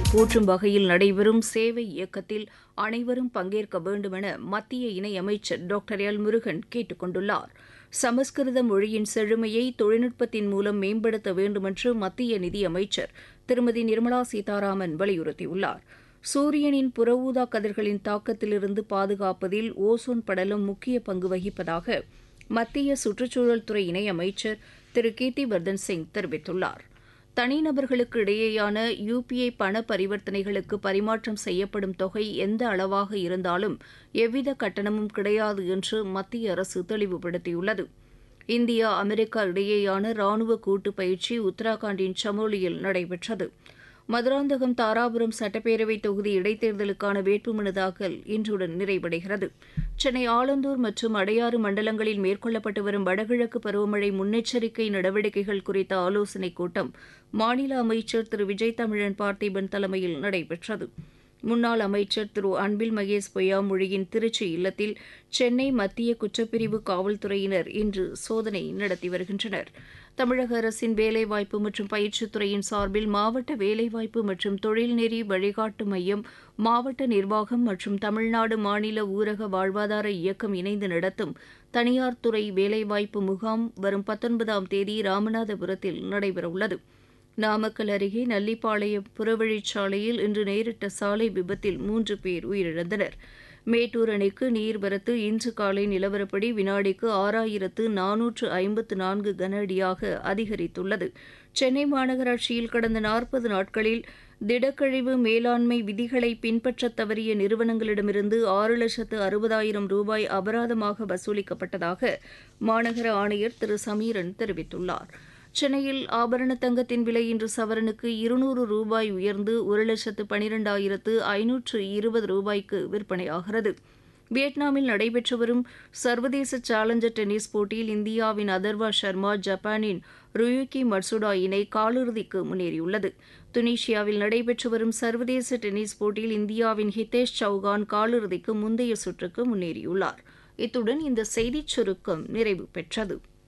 போற்றும் வகையில் நடைபெறும் சேவை இயக்கத்தில் அனைவரும் பங்கேற்க வேண்டுமென மத்திய இணையமைச்சர் டாக்டர் எல் முருகன் கேட்டுக் கொண்டுள்ளார் சமஸ்கிருத மொழியின் செழுமையை தொழில்நுட்பத்தின் மூலம் மேம்படுத்த வேண்டுமென்று மத்திய நிதியமைச்சர் திருமதி நிர்மலா சீதாராமன் வலியுறுத்தியுள்ளார் சூரியனின் புறஊதா கதிர்களின் தாக்கத்திலிருந்து பாதுகாப்பதில் ஓசோன் படலம் முக்கிய பங்கு வகிப்பதாக மத்திய சுற்றுச்சூழல் துறை இணையமைச்சர் திரு கீர்த்திவர்தன் சிங் தெரிவித்துள்ளார் தனிநபர்களுக்கு இடையேயான யுபிஐ பண பரிவர்த்தனைகளுக்கு பரிமாற்றம் செய்யப்படும் தொகை எந்த அளவாக இருந்தாலும் எவ்வித கட்டணமும் கிடையாது என்று மத்திய அரசு தெளிவுபடுத்தியுள்ளது இந்தியா அமெரிக்கா இடையேயான ராணுவ கூட்டு பயிற்சி உத்தரகாண்டின் சமோலியில் நடைபெற்றது மதுராந்தகம் தாராபுரம் சட்டப்பேரவை தொகுதி இடைத்தேர்தலுக்கான வேட்புமனு தாக்கல் இன்றுடன் நிறைவடைகிறது சென்னை ஆலந்தூர் மற்றும் அடையாறு மண்டலங்களில் மேற்கொள்ளப்பட்டு வரும் வடகிழக்கு பருவமழை முன்னெச்சரிக்கை நடவடிக்கைகள் குறித்த ஆலோசனைக் கூட்டம் மாநில அமைச்சர் திரு விஜய் தமிழன் பார்த்திபன் தலைமையில் நடைபெற்றது முன்னாள் அமைச்சர் திரு அன்பில் மகேஷ் பொய்யாமொழியின் திருச்சி இல்லத்தில் சென்னை மத்திய குற்றப்பிரிவு காவல்துறையினர் இன்று சோதனை நடத்தி வருகின்றனர் தமிழக அரசின் வேலைவாய்ப்பு மற்றும் பயிற்சித்துறையின் சார்பில் மாவட்ட வேலைவாய்ப்பு மற்றும் தொழில்நெறி வழிகாட்டு மையம் மாவட்ட நிர்வாகம் மற்றும் தமிழ்நாடு மாநில ஊரக வாழ்வாதார இயக்கம் இணைந்து நடத்தும் தனியார் துறை வேலைவாய்ப்பு முகாம் வரும் பத்தொன்பதாம் தேதி ராமநாதபுரத்தில் நடைபெறவுள்ளது நாமக்கல் அருகே நல்லிப்பாளையம் புறவழிச்சாலையில் இன்று நேரிட்ட சாலை விபத்தில் மூன்று பேர் உயிரிழந்தனர் மேட்டூர் அணைக்கு நீர்வரத்து இன்று காலை நிலவரப்படி வினாடிக்கு ஆறாயிரத்து நானூற்று ஐம்பத்து நான்கு கன அடியாக அதிகரித்துள்ளது சென்னை மாநகராட்சியில் கடந்த நாற்பது நாட்களில் திடக்கழிவு மேலாண்மை விதிகளை பின்பற்றத் தவறிய நிறுவனங்களிடமிருந்து ஆறு லட்சத்து அறுபதாயிரம் ரூபாய் அபராதமாக வசூலிக்கப்பட்டதாக மாநகர ஆணையர் திரு சமீரன் தெரிவித்துள்ளார் சென்னையில் ஆபரண தங்கத்தின் விலை இன்று சவரனுக்கு இருநூறு ரூபாய் உயர்ந்து ஒரு லட்சத்து பனிரெண்டாயிரத்து ஐநூற்று இருபது ரூபாய்க்கு விற்பனையாகிறது வியட்நாமில் நடைபெற்று வரும் சர்வதேச சேலஞ்சர் டென்னிஸ் போட்டியில் இந்தியாவின் அதர்வா சர்மா ஜப்பானின் ருயுகி மட்சுடா இணை காலிறுதிக்கு முன்னேறியுள்ளது துனிஷியாவில் நடைபெற்று வரும் சர்வதேச டென்னிஸ் போட்டியில் இந்தியாவின் ஹிதேஷ் சௌகான் காலிறுதிக்கு முந்தைய சுற்றுக்கு முன்னேறியுள்ளார் இத்துடன் இந்த செய்திச் சுருக்கம் நிறைவு பெற்றது